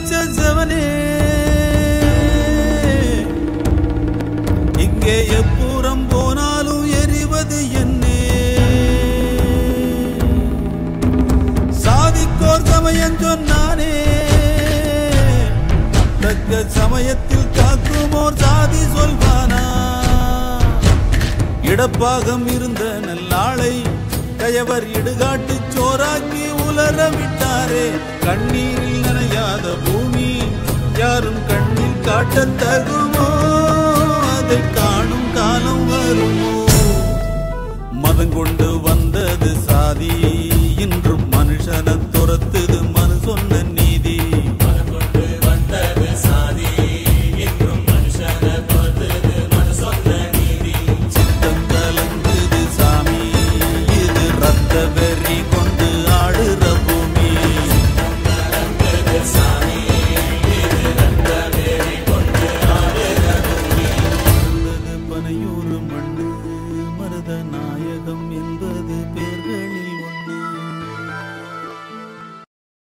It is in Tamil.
வச்ச செவனே இங்கே எப்பூரம் போனாலும் எரிவது என்னே சாதிக்கோர் சமயம் சொன்னானே தக்க சமயத்தில் காக்குமோர் சாதி சொல்வானா இடப்பாகம் இருந்த நல்லாளை கயவர் இடுகாட்டு சோறாக்கி உலர விட்டாரே கண்ணீரில் நனையாத பூமி யாரும் கண்ணில் காட்டத் தகுமோ அதை காணும் காலம் வருமோ மதம் கொண்டு வந்தது சாதி இன்றும் மனுஷனை துரத்துது மனு சொன்ன நீதி சித்தம் கலங்குது சாமி இது ரத்த வெறி கொண்டு ஆடுற பூமி மருந்தது பனையூறு மண்ணு மருத நாய்